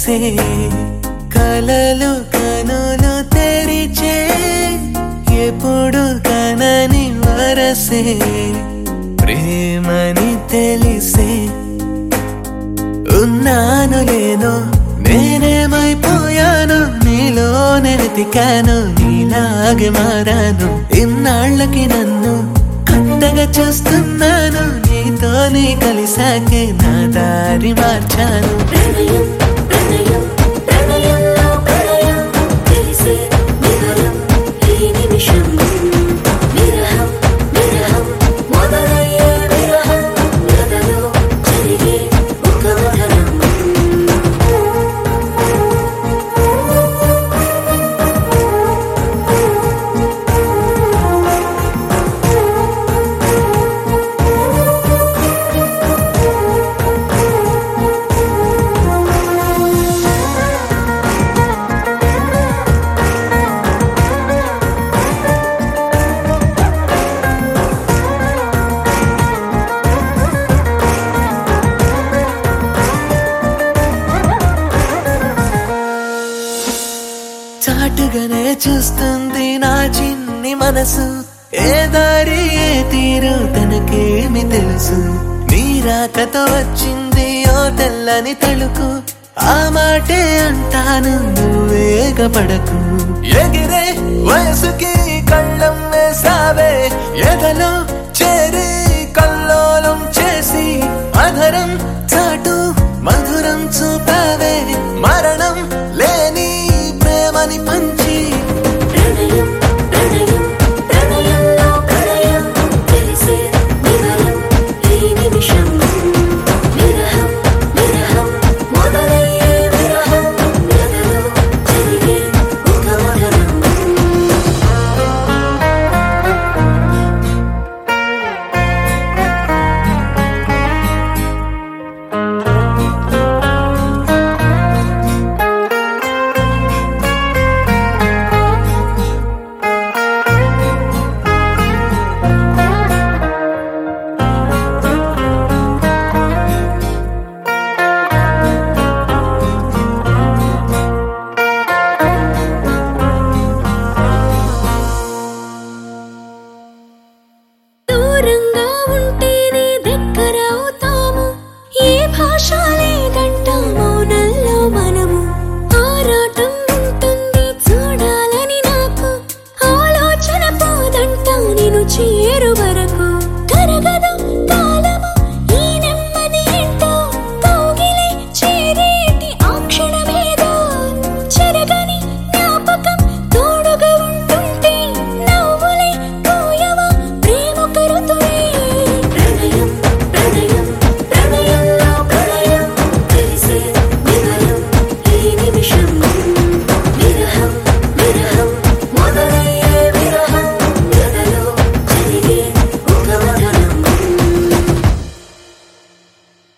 తెలిసే కలలు కనులు తెరిచే ఎప్పుడు కనని వరసే ప్రేమని తెలిసే ఉన్నాను లేను నేనేమైపోయాను నీలో వెతికాను నీలాగే మారాను ఇన్నాళ్ళకి నన్ను కొత్తగా చూస్తున్నాను నీతోనే కలిసాకే నా దారి మార్చాను ప్రణయం ప్రణయం ప్రణయంలో ప్రణయం తెలిసే వివరం ఈ నిమిషం విరహం విరహం మొదలయ్యే విరహం గదలో జరిగే ఒక మధనం చాటుగానే చూస్తుంది నా చిన్ని మనసు ఏ దారి ఏ తీరు తనకేమి తెలుసు నీ రాకతో వచ్చింది ఓ తెల్లని తలుకు ఆ మాటే అంటాను నువ్వేగపడకు ఎగిరే వయసుకి కళ్ళం వేసావే ఎదలో చేరి కల్లోలం చేసి అధరం చాటు మధురం చూపావే మరణం లేని ప్రేమని పంచి ప్రణయం ప్రణయం ప్రణయంలో ప్రణయం తెలిసే వివరం ఈ నిమిషం విరహం విరహం మొదలయ్యే విరహం గదలో జరిగే ఒక మధనం దూరంగా ఉంటేనే దగ్గర అవుతాము ఏ భాష లేదంట మౌనంలో మనము ఆరాటం ఉంటుంది చూడాలని నాకు ఆలోచన పోదంట నేను చేరువ